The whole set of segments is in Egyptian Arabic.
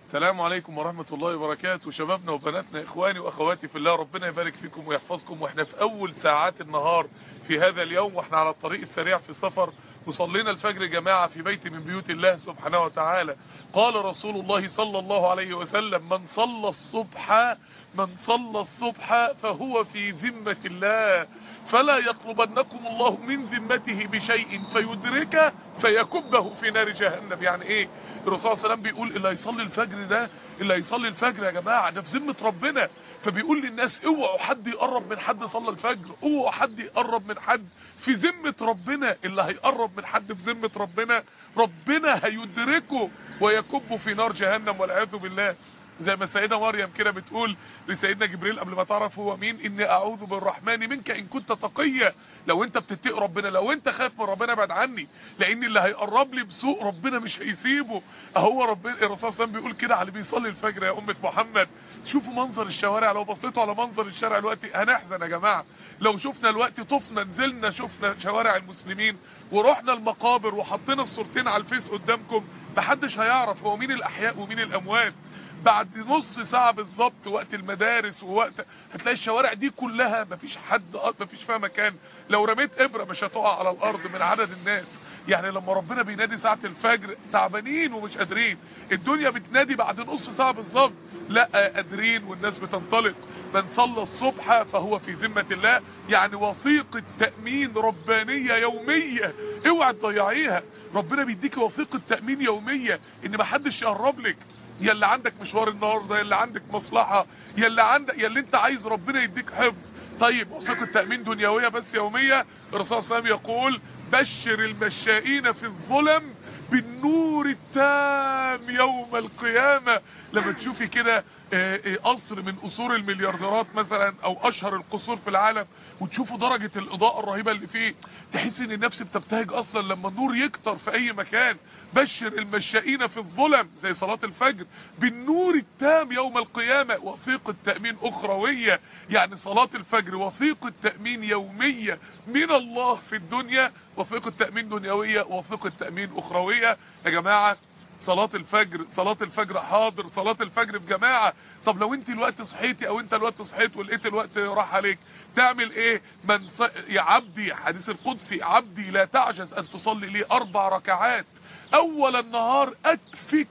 السلام عليكم ورحمة الله وبركاته شبابنا وبناتنا اخواني واخواتي في الله ربنا يبارك فيكم ويحفظكم واحنا في اول ساعات النهار في هذا اليوم واحنا على الطريق السريع في السفر وصلينا الفجر جماعة في بيت من بيوت الله سبحانه وتعالى قال رسول الله صلى الله عليه وسلم من صلى الصبح من صلى الصبح فهو في ذمة الله فلا يطلبنكم الله من ذمته بشيء فيدركه فيكبه في نار جهنم يعني ايه الرسول صلى الله عليه وسلم بيقول اللي هيصلي الفجر ده اللي هيصلي الفجر يا جماعة ده في ذمة ربنا فبيقول للناس اوعوا حد يقرب من حد صلى الفجر اوعوا حد يقرب من حد في ذمة ربنا اللي هيقرب من حد في ذمة ربنا ربنا هيدركه ويكبه في نار جهنم والعياذ بالله زي ما السيدة مريم كده بتقول لسيدنا جبريل قبل ما تعرف هو مين اني اعوذ بالرحمن منك ان كنت تقيا لو انت بتتقي ربنا لو انت خايف من ربنا ابعد عني لان اللي هيقرب لي بسوء ربنا مش هيسيبه اهو ربنا الرسول صلى الله عليه وسلم بيقول كده على اللي بيصلي الفجر يا امه محمد شوفوا منظر الشوارع لو بصيتوا على منظر الشارع دلوقتي هنحزن يا جماعه لو شفنا الوقت طفنا نزلنا شفنا شوارع المسلمين ورحنا المقابر وحطينا الصورتين على الفيس قدامكم محدش هيعرف هو مين الاحياء ومين الاموات بعد نص ساعة بالظبط وقت المدارس ووقت هتلاقي الشوارع دي كلها مفيش حد مفيش فيها مكان لو رميت ابرة مش هتقع على الارض من عدد الناس يعني لما ربنا بينادي ساعة الفجر تعبانين ومش قادرين الدنيا بتنادي بعد نص ساعة بالظبط لا قادرين والناس بتنطلق من صلى الصبح فهو في ذمة الله يعني وثيقة تأمين ربانية يومية اوعى تضيعيها ربنا بيديك وثيقة تأمين يومية ان محدش يقرب لك يا اللي عندك مشوار النهارده يا اللي عندك مصلحة يا اللي عندك يا اللي انت عايز ربنا يديك حفظ طيب وثيقة تأمين دنيوية بس يومية الرسول صلى الله عليه وسلم يقول بشر المشائين في الظلم بالنور التام يوم القيامة لما تشوفي كده قصر من قصور المليارديرات مثلا او اشهر القصور في العالم وتشوفوا درجة الاضاءة الرهيبة اللي فيه تحس ان النفس بتبتهج اصلا لما النور يكتر في اي مكان بشر المشائين في الظلم زي صلاة الفجر بالنور التام يوم القيامة وثيقة تأمين اخروية يعني صلاة الفجر وثيقة تأمين يومية من الله في الدنيا وثيقة تأمين دنيوية وثيقة تأمين اخروية يا جماعة صلاة الفجر صلاة الفجر حاضر صلاة الفجر بجماعة طب لو انت الوقت صحيتي او انت الوقت صحيت ولقيت الوقت راح عليك تعمل ايه من ص... يا عبدي حديث القدسي عبدي لا تعجز ان تصلي لي اربع ركعات اول النهار اكفك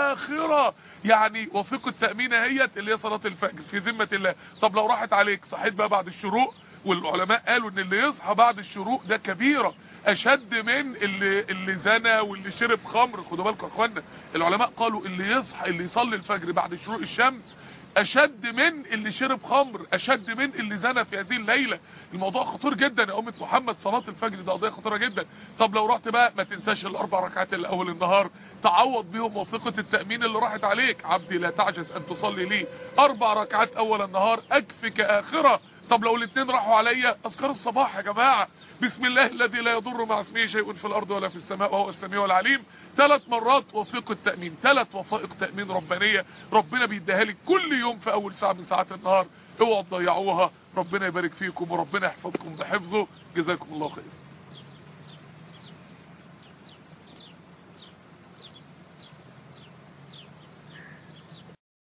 اخرة يعني وثيقة تأمين هيت اللي هي صلاة الفجر في ذمة الله طب لو راحت عليك صحيت بقى بعد الشروق والعلماء قالوا ان اللي يصحى بعد الشروق ده كبيرة اشد من اللي اللي زنى واللي شرب خمر خدوا بالكم يا اخوانا العلماء قالوا اللي يصحى اللي يصلي الفجر بعد شروق الشمس اشد من اللي شرب خمر اشد من اللي زنى في هذه الليلة الموضوع خطير جدا يا امة محمد صلاة الفجر ده قضية خطيرة جدا طب لو رحت بقى ما تنساش الاربع ركعات اللي اول النهار تعوض بيهم وثيقة التأمين اللي راحت عليك عبدي لا تعجز ان تصلي لي اربع ركعات اول النهار اكفك اخره طب لو الاثنين راحوا عليا اذكار الصباح يا جماعة بسم الله الذي لا يضر مع اسمه شيء في الارض ولا في السماء وهو السميع العليم ثلاث مرات وثيقة تأمين ثلاث وثائق تأمين ربانية ربنا بيديها لك كل يوم في اول ساعة من ساعات النهار اوعوا تضيعوها ربنا يبارك فيكم وربنا يحفظكم بحفظه جزاكم الله خير